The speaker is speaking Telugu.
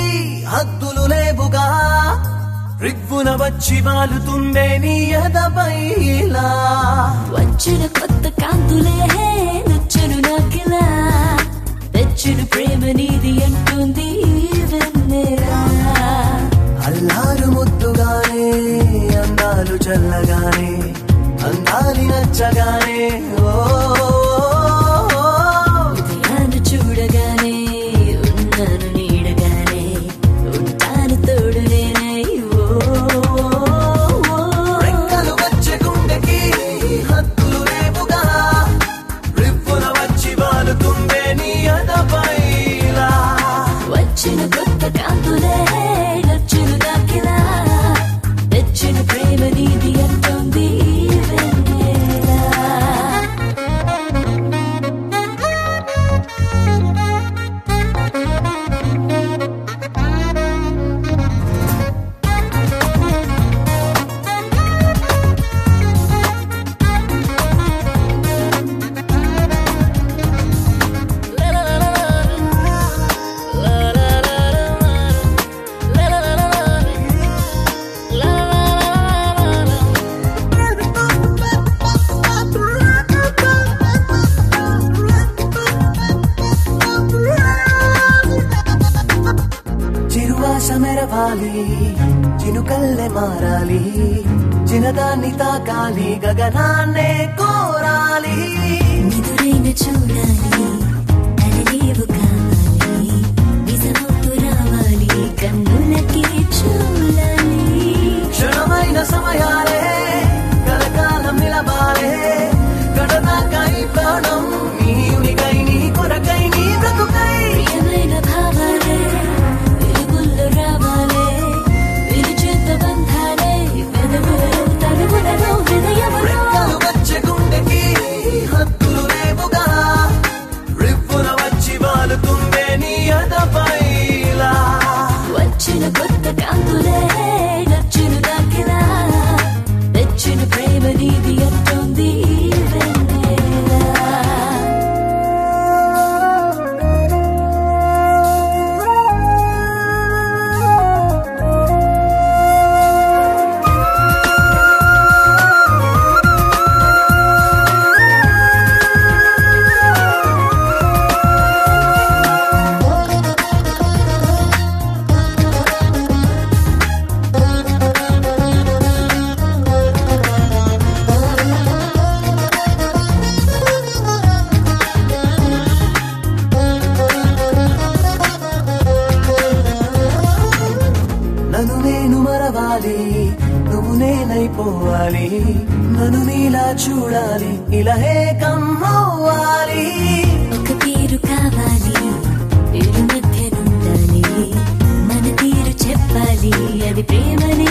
హద్దులు లేవుగా రివ్వున వచ్చి వాలుతుందే నీ ఎదపైలా వచ్చిన కొత్త కాంతులే నచ్చను నాకిలా తెచ్చును ప్రేమ నీది అంటుంది వెన్నెలా అల్లారు ముద్దుగానే అందాలు చల్లగానే అందాలి నచ్చగానే ఓ ఉదయాన్ని చూడగానే ఉన్నాను నీడగానే ఉంటాను తోడు నేనై ఓ, ఓ, ఓ. రెక్కలు వచ్చే గుండెకి హద్దులు లేవుగా రివ్వున వచ్చి వాలుతుందే నీ ఎదపైలా వచ్చిన కొత్త కాంతులే నచ్చును దాకిలా తెచ్చిన ప్రేమ నీది అంటుంది వెన్నెలా చిరువాస మెరవాలి చినుకల్లె మారాలి చిన్నదాన్ని తాకాలి గగనాన్నే కోరాలి నిదురైన చూడాలి తనలేవు కావాలి నిజమవుతూ రావాలి కన్నులకి చూడాలి క్షణమైన సమయాలే కలకాలం నిలబాలే గడనాకై ప్రాణం నీవునికై నీ కొరకై నీ బ్రతుకై ప్రియమైన భావాలే వెలుగుల్లో రావాలే విరుచేత బంధాలే వెదవులలో తనువులలో హృదయములో రెక్కలు వచ్చే గుండెకి హద్దులు లేవుగా రివ్వున వచ్చి వాలుతుందే నీ అదపైలా వచ్చిన కొత్త కాంతులే నచ్చును దాకిలా తెచ్చిన ప్రేమ నీది అంటుంది వెన్నెలా నన్ను నేను మరవాలి నువ్వు నేనైపోవాలి నన్ను నీలా చూడాలి ఇలా ఏకమ్మవ్వాలి ఒక తీరు కావాలి ఇరు మధ్య నుండాలి మన తీరు చెప్పాలి అది ప్రేమనే